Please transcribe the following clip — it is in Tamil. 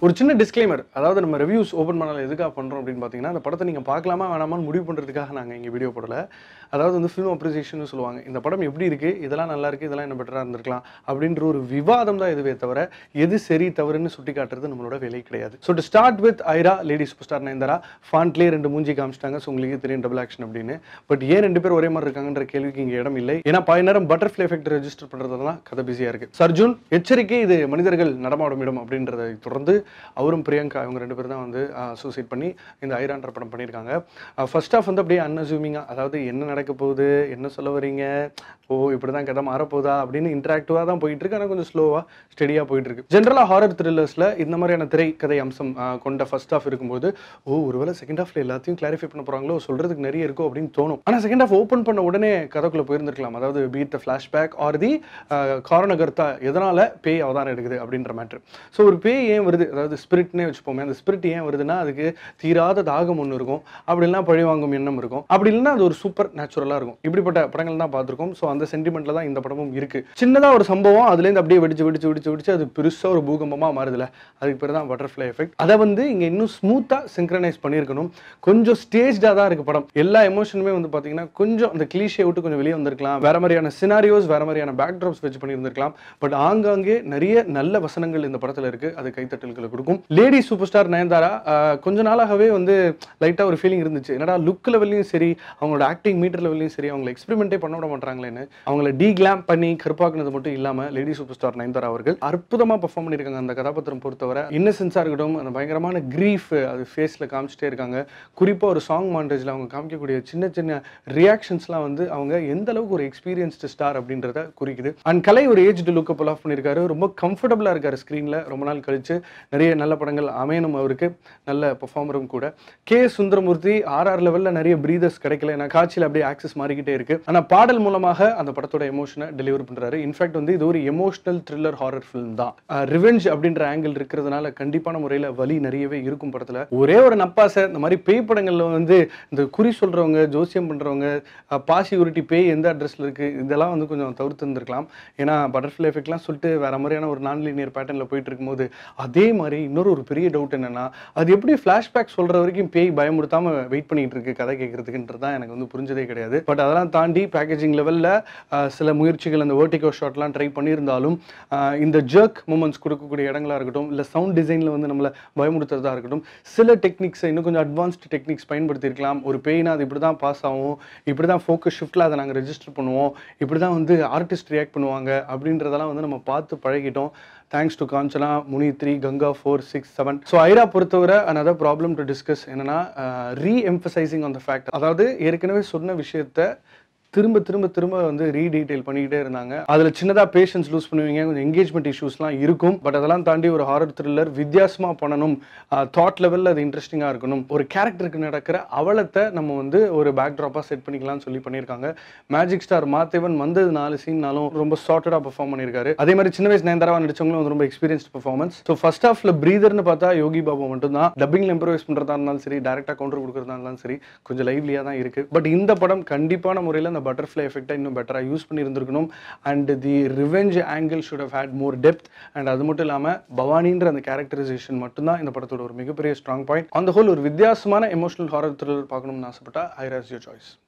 ஒரு சின்ன டிஸ்க்ளைமர் அதாவது நம்ம ரிவ்யூஸ் ஓப்பன் பண்ணால எதுக்காக பண்ணுறோம் அப்படின்னு பார்த்தீங்கன்னா அந்த படத்தை நீங்கள் பார்க்கலாமா வேணாமான்னு முடிவு பண்ணுறதுக்காக நாங்கள் இங்கே வீடியோ போடல அதாவது வந்து ஃபிலிம் அப்ரிசியேஷன் சொல்லுவாங்க இந்த படம் எப்படி இருக்குது இதெல்லாம் நல்லா இருக்குது இதெல்லாம் என்ன பெட்டராக இருந்திருக்கலாம் அப்படின்ற ஒரு விவாதம் தான் இதுவே தவிர எது சரி தவறுன்னு சுட்டி காட்டுறது நம்மளோட வேலை கிடையாது so to start with Airaa lady super star Nayanthara ஃபாண்ட்லேயே ரெண்டு மூஞ்சி காமிச்சிட்டாங்க ஸோ உங்களுக்கு தெரியும் டபுள் ஆக்ஷன் அப்படின்னு பட் ஏன் ரெண்டு பேர் ஒரே மாதிரி இருக்காங்கன்ற கேள்விக்கு இங்கே இடம் இல்லை ஏன்னா பாதி நேரம் பட்டர்ஃப்ளை எஃபெக்ட் ரெஜிஸ்டர் பண்ணுறதுலாம் கதை பிஸியாக இருக்கு சர்ஜுன் எச்சரிக்கை இது மனிதர்கள் நடமாடும் இடம் அப்படின்றதை தொடர்ந்து அவரும் பிரியங்கா இவங்க ரெண்டு பேரும் தான் வந்து அசோசியேட் பண்ணி இந்த ஐரான்ற படம் பண்ணியிருக்காங்க ஃபர்ஸ்ட் ஆஃப் வந்து அப்படியே அன்அசூமிங்காக அதாவது என்ன நடக்க போகுது என்ன சொல்ல வரீங்க ஓ இப்படி தான் கதை மாறப்போதா அப்படின்னு இன்ட்ராக்டிவாக தான் போயிட்டு இருக்கு ஆனால் கொஞ்சம் ஸ்லோவாக ஸ்டெடியாக போயிட்டு இருக்கு ஜென்ரலாக ஹாரர் த்ரில்லர்ஸில் இந்த மாதிரியான திரைக்கதை அம்சம் ஆஹ், கொண்ட ஃபர்ஸ்ட் ஆஃப் இருக்கும்போது ஓ ஒருவேளை செகண்ட் ஹாஃப்ல எல்லாத்தையும் கிளாரிஃபை பண்ண போகிறாங்களோ சொல்றதுக்கு நிறைய இருக்கும் அப்படின்னு தோணும் ஆனால் செகண்ட் ஹாஃப் ஓப்பன் பண்ண உடனே கதைக்குள்ளே போயிருந்திருக்கலாம் அதாவது beat the flashback or the காரணகர்த்தா எதனால பேய் அவதாரம் எடுக்குது அப்படின்ற மேட்ரு ஸோ ஒரு பேய் ஏன் வருது அதாவது ஸ்பிரிட்னே வச்சுப்போமே அந்த ஸ்பிரிட் ஏன் வருதுன்னா அதுக்கு தீராத தாகம் ஒன்று இருக்கும் அப்படி இல்லைன்னா பழிவாங்கும் எண்ணம் இருக்கும் அப்படி இல்லைன்னா அது ஒரு சூப்பர் நேச்சுரலாக இருக்கும் இப்படிப்பட்ட படங்கள் தான் பார்த்துருக்கோம் ஸோ அந்த சென்டிமெண்ட்ல தான் இந்த படமும் இருக்கு சின்னதாக ஒரு சம்பவம் அதுலேருந்து அப்படியே வெடிச்சு வெடிச்சு வெடிச்சு வெடிச்சு அது பெருசாக ஒரு பூகம்பமாக மாறுதுல அதுக்கு பேர் தான் பட்டர்ஃப்ளை எஃபெக்ட் அதை வந்து இங்கே இன்னும் ஸ்மூத்தாக சிங்க்ரனைஸ் பண்ணியிருக்கணும் கொஞ்சம் ஸ்டேஜ்டாக தான் இருக்கு படம் எல்லா எமோஷனுமே வந்து பார்த்தீங்கன்னா கொஞ்சம் அந்த கிளீஷே விட்டு கொஞ்சம் வெளியே வந்திருக்கலாம் வேற மாதிரியான சினாரியோஸ் வேற மாதிரியான பேக் ட்ராப்ஸ் வச்சு பண்ணியிருந்திருக்கலாம் பட் ஆங்காங்கே நிறைய நல்ல வசனங்கள் இந்த படத்தில் இருக்கு அது கைத்தட்டல்களை கொடுக்கும் லேடி சூப்பர் ஸ்டார் நயன்தாரா ஆஹ், கொஞ்ச நாளாகவே வந்து லைட்டாக ஒரு ஃபீலிங் இருந்துச்சு என்னடா லுக் லெவல்லையும் சரி அவங்களோட ஆக்டிங் மீட்டர் லெவல்லையும் சரி அவங்களை எக்ஸ்பெரிமெண்ட்டே பண்ண விட மாட்டாங்களேன்னு அவங்கள டீ கிளாம் பண்ணி கருப்பாக்குனது மட்டும் இல்லாமல் லேடி சூப்பர் ஸ்டார் நயன்தாரா அவர்கள் அற்புதமாக பெர்ஃபார்ம் பண்ணியிருக்காங்க அந்த கதாபாத்திரம் பொறுத்தவரை இன்னசென்ஸாக இருக்கட்டும் அந்த பயங்கரமான கிரீஃப் அது ஃபேஸில் காமிச்சிட்டே இருக்காங்க குறிப்பாக ஒரு சாங் மாண்டேஜில் அவங்க காமிக்கக்கூடிய சின்ன சின்ன ரியாக்ஷன்ஸ்லாம் வந்து அவங்க எந்த அளவுக்கு ஒரு எக்ஸ்பீரியன்ஸ்டு ஸ்டார் அப்படின்றத குறிக்குது அண்ட் கலை ஒரு ஏஜ் லுக்கை புல் ஆஃப் பண்ணியிருக்காரு ரொம்ப கம்ஃபர்டபுளாக இருக்காரு ஸ்க்ரீனில் ரொம்ப நாள் கழிச்சு நிறைய நல்ல படங்கள் அமையணும் அவருக்கு நல்ல பெர்ஃபார்மரும் கூட கே சுந்தரமூர்த்தி ஆர்ஆர் லெவலில் நிறைய பிரீதர்ஸ் கிடைக்கல ஏன்னா காட்சியில் அப்படியே ஆக்சஸ் மாறிக்கிட்டே இருக்கு ஆனால் பாடல் மூலமாக அந்த படத்தோட எமோஷனை டெலிவர் பண்ணுறாரு இன்ஃபேக்ட் வந்து இது ஒரு எமோஷனல் த்ரில்லர் ஹாரர் ஃபிலிம் தான் ரிவெஞ்ச் அப்படின்ற ஆங்கிள் இருக்கிறதுனால கண்டிப்பான முறையில் வலி நிறையவே இருக்கும் படத்தில் ஒரே ஒரு நப்பாசை இந்த மாதிரி பேய் படங்களில் வந்து இந்த குறி சொல்கிறவங்க ஜோசியம் பண்ணுறவங்க பாசி உருட்டி பேய் எந்த அட்ரஸில் இருக்குது இதெல்லாம் வந்து கொஞ்சம் தவிர்த்து இருந்திருக்கலாம் ஏன்னா பட்டர்ஃப்ளை எஃபெக்ட்லாம் சொல்லிட்டு வேற மாதிரியான ஒரு நான் லீனியர் பேட்டர்னில் போயிட்டு இருக்கும்போது அதே மாதிரி இன்னொரு ஒரு பெரிய டவுட் என்னன்னா அது எப்படி ஃப்ளாஷ்பேக் சொல்கிற வரைக்கும் பேய் பயமுறுத்தாம வெயிட் பண்ணிட்டு இருக்கு கதை கேட்கறதுக்குன்றது தான் எனக்கு வந்து புரிஞ்சதே கிடையாது பட் அதெல்லாம் தாண்டி பேக்கேஜிங் லெவலில் சில முயற்சிகள் அந்த வேர்டிகோ ஷாட்லாம் ட்ரை பண்ணியிருந்தாலும் ஆஹ் இந்த ஜர்க் மூமெண்ட்ஸ் கொடுக்கக்கூடிய இடங்களா இருக்கட்டும் இல்லை சவுண்ட் டிசைனில் வந்து நம்மளை பயமுறுத்துறதா இருக்கட்டும் சில டெக்னிக்ஸை இன்னும் கொஞ்சம் அட்வான்ஸ்டு டெக்னிக்ஸ் பயன்படுத்தியிருக்கலாம் ஒரு பேய்னா அது இப்படி தான் பாஸ் ஆகும் இப்படி தான் ஃபோக்கஸ் ஷிஃப்ட்டில் அதை நாங்கள் ரெஜிஸ்டர் பண்ணுவோம் இப்படி தான் வந்து ஆர்டிஸ்ட் ரியாக்ட் பண்ணுவாங்க அப்படின்றதெல்லாம் வந்து நம்ம பார்த்து பழகிட்டோம் thanks to Kanchana Muni three Ganga four six seven so Airaa பொறுத்தவரை another ப்ராப்ளம் டு டிஸ்கஸ் என்னன்னா reemphasising on the fact அதாவது ஏற்கனவே சொன்ன விஷயத்த திரும்ப திரும்ப திரும்ப வந்து ரீடீடைல் பண்ணிக்கிட்டே இருந்தாங்க அதில் சின்னதாக பேஷன்ஸ் லூஸ் பண்ணுவீங்க கொஞ்சம் என்கேஜ்மெண்ட் இஷ்யூஸ்லாம் இருக்கும் பட் அதெல்லாம் தாண்டி ஒரு ஹாரர் த்ரில்லர் வித்தியாசமாக பண்ணணும் தாட் லெவலில் அது இன்ட்ரெஸ்டிங்காக இருக்கணும் ஒரு கேரக்டருக்கு நடக்கிற அவலத்தை நம்ம வந்து ஒரு பேக் ட்ராப்பாக செட் பண்ணிக்கலாம்னு சொல்லி பண்ணியிருக்காங்க மேஜிக் ஸ்டார் மாத்தேவன் வந்தது நாலு சீன்னாலும் ரொம்ப சார்ட்டடாக பெர்ஃபார்ம் பண்ணியிருக்காரு அதே மாதிரி சின்ன வயசு நயன்தாரா நடிச்சவங்களும் வந்து ரொம்ப எக்ஸ்பீரியன்ஸ்ட் பெர்ஃபார்மன்ஸ் ஸோ ஃபர்ஸ்ட் ஹாஃப்ல பிரீதர்னு பார்த்தா யோகி பாபு மட்டும்தான் டப்பிங்ல இம்ப்ரூவைஸ் பண்ணுறதா இருந்தாலும் சரி டேரக்டாக கவுண்டர் கொடுக்குறதா இருந்தாலும் சரி கொஞ்சம் லைவ்லியாக தான் இருக்கு பட் இந்த படம் கண்டிப்பான முறையில் அந்த பட்டர்ஃப்ளை எஃபெக்டை இன்னும் பெட்டராக யூஸ் பண்ணியிருந்திருக்கணும் and the revenge angle should have had more depth and அது மட்டும் இல்லாமல் பவானின்ற அந்த கேரக்டரைசேஷன் மட்டும்தான் இந்த படத்தோட ஒரு மிகப்பெரிய ஸ்ட்ராங் பாயிண்ட் அந்த ஹோல் ஒரு வித்தியாசமான எமோஷனல் ஹாரர் த்ரில்லர் பார்க்கணும்னு ஆசைப்பட்டா ஐராஸ் யோர் சாய்ஸ்